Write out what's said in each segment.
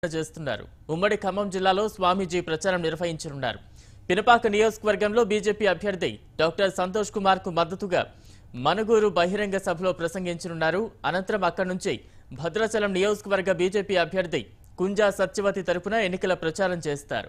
చేస్తున్నారు ఉమ్మడి ఖమ్మం జిల్లాలో స్వామీజీ ప్రచారం నిర్వహించనున్నారు పినపాక నియోజకవర్గంలో బీజేపీ అభ్యర్థి డాక్టర్ సంతోష్ కుమార్ కు మద్దతుగా మనుగూరు బహిరంగ సభలో ప్రసంగించనున్నారు అనంతరం అక్కడి నుంచి భద్రాచలం నియోజకవర్గ బీజేపీ అభ్యర్థి కుంజా సత్యవతి తరపున ఎన్నికల ప్రచారం చేస్తారు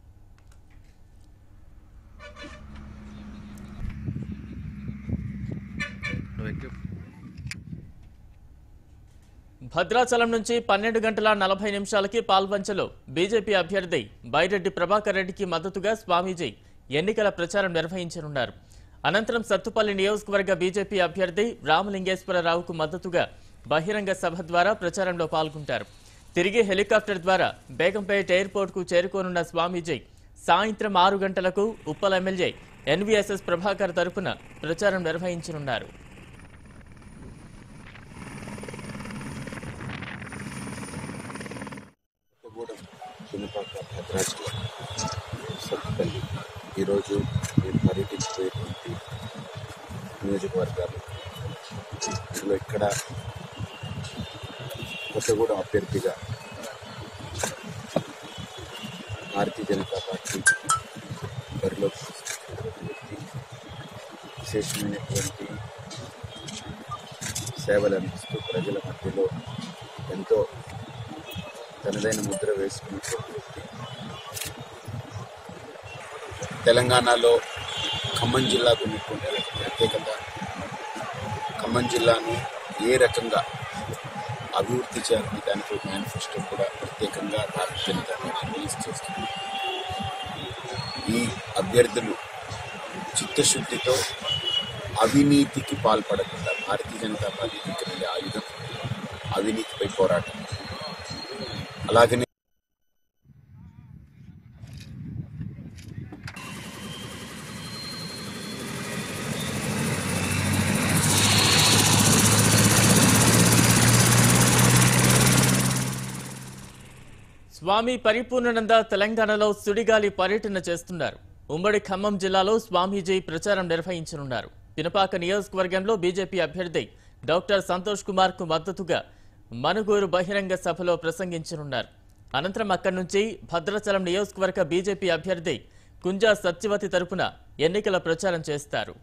భద్రాచలం నుంచి పన్నెండు గంటల నలభై నిమిషాలకి పాల్వంచలో బీజేపీ అభ్యర్థి బైరెడ్డి ప్రభాకర్ రెడ్డికి మద్దతుగా స్వామీజీ ఎన్నికల ప్రచారం నిర్వహించనున్నారు అనంతరం సత్తుపల్లి నియోజకవర్గ బీజేపీ అభ్యర్థి రామలింగేశ్వరరావుకు మద్దతుగా బహిరంగ సభ ద్వారా ప్రచారంలో పాల్గొంటారు తిరిగి హెలికాప్టర్ ద్వారా బేగంపేట ఎయిర్పోర్ట్కు చేరుకోనున్న స్వామీజీ సాయంత్రం ఆరు గంటలకు ఉప్పల్ ఎమ్మెల్యే ఎన్వీఎస్ఎస్ ప్రభాకర్ తరపున ప్రచారం నిర్వహించనున్నారు కొత్తగూడెం పినపాక భద్రాచలం సత్తుపల్లి ఈరోజు నేను పర్యటించబోయేటువంటి నియోజకవర్గాలు ఇందులో ఇక్కడ కొత్తగూడెం అభ్యర్థిగా భారతీయ జనతా పార్టీ బరిలో వ్యక్తి విశేషమైనటువంటి సేవలు అందిస్తూ ప్రజల మధ్యలో ఎంతో తనదైన ముద్ర వేసుకున్నటువంటి వ్యక్తి తెలంగాణలో ఖమ్మం జిల్లాకు ఉన్నటువంటి ప్రత్యేకత ఖమ్మం జిల్లాను ఏ రకంగా అభివృద్ధి చేయాలని దానికి మేనిఫెస్టో కూడా ప్రత్యేకంగా భారతీయ జనతా పార్టీ రిలీజ్ చేస్తుంది ఈ అభ్యర్థులు చిత్తశుద్ధితో అవినీతికి పాల్పడకుండా భారతీయ జనతా పార్టీకి ఇక్కడ ఉండే ఆయుధం అవినీతిపై పోరాటం అలాగనే స్వామి పరిపూర్ణానంద తెలంగాణలో సుడిగాలి పర్యటన చేస్తున్నారు ఉమ్మడి ఖమ్మం జిల్లాలో స్వామీజీ ప్రచారం నిర్వహించనున్నారు పినపాక నియోజకవర్గంలో బీజేపీ అభ్యర్థి డాక్టర్ సంతోష్ కుమార్ కు మద్దతుగా మనుగూరు బహిరంగ సభలో ప్రసంగించనున్నారు అనంతరం అక్కడి నుంచి భద్రాచలం నియోజకవర్గ బీజేపీ అభ్యర్థి కుంజా సత్యవతి తరపున ఎన్నికల ప్రచారం చేస్తారు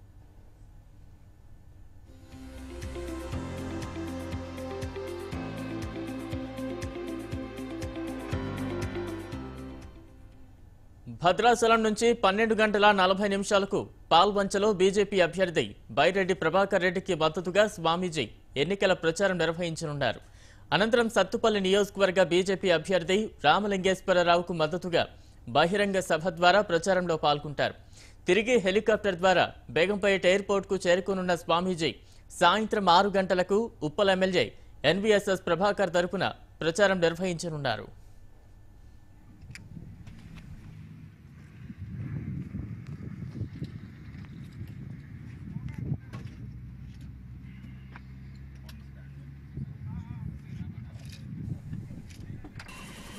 భద్రాచలం నుంచి పన్నెండు గంటల నలభై నిమిషాలకు పాల్వంచలో బీజేపీ అభ్యర్థి బైరెడ్డి ప్రభాకర్ రెడ్డికి మద్దతుగా స్వామీజీ ఎన్నికల ప్రచారం నిర్వహించనున్నారు అనంతరం సత్తుపల్లి నియోజకవర్గ బీజేపీ అభ్యర్థి రామలింగేశ్వరరావుకు మద్దతుగా బహిరంగ సభ ద్వారా ప్రచారంలో పాల్గొంటారు తిరిగి హెలికాప్టర్ ద్వారా బేగంపేట ఎయిర్పోర్ట్కు చేరుకోనున్న స్వామీజీ సాయంత్రం ఆరు గంటలకు ఉప్పల్ ఎమ్మెల్యే ఎన్వీఎస్ఎస్ ప్రభాకర్ తరపున ప్రచారం నిర్వహించనున్నారు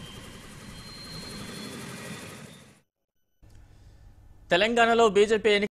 తెలంగాణలో బీజేపీ ఎన్నిక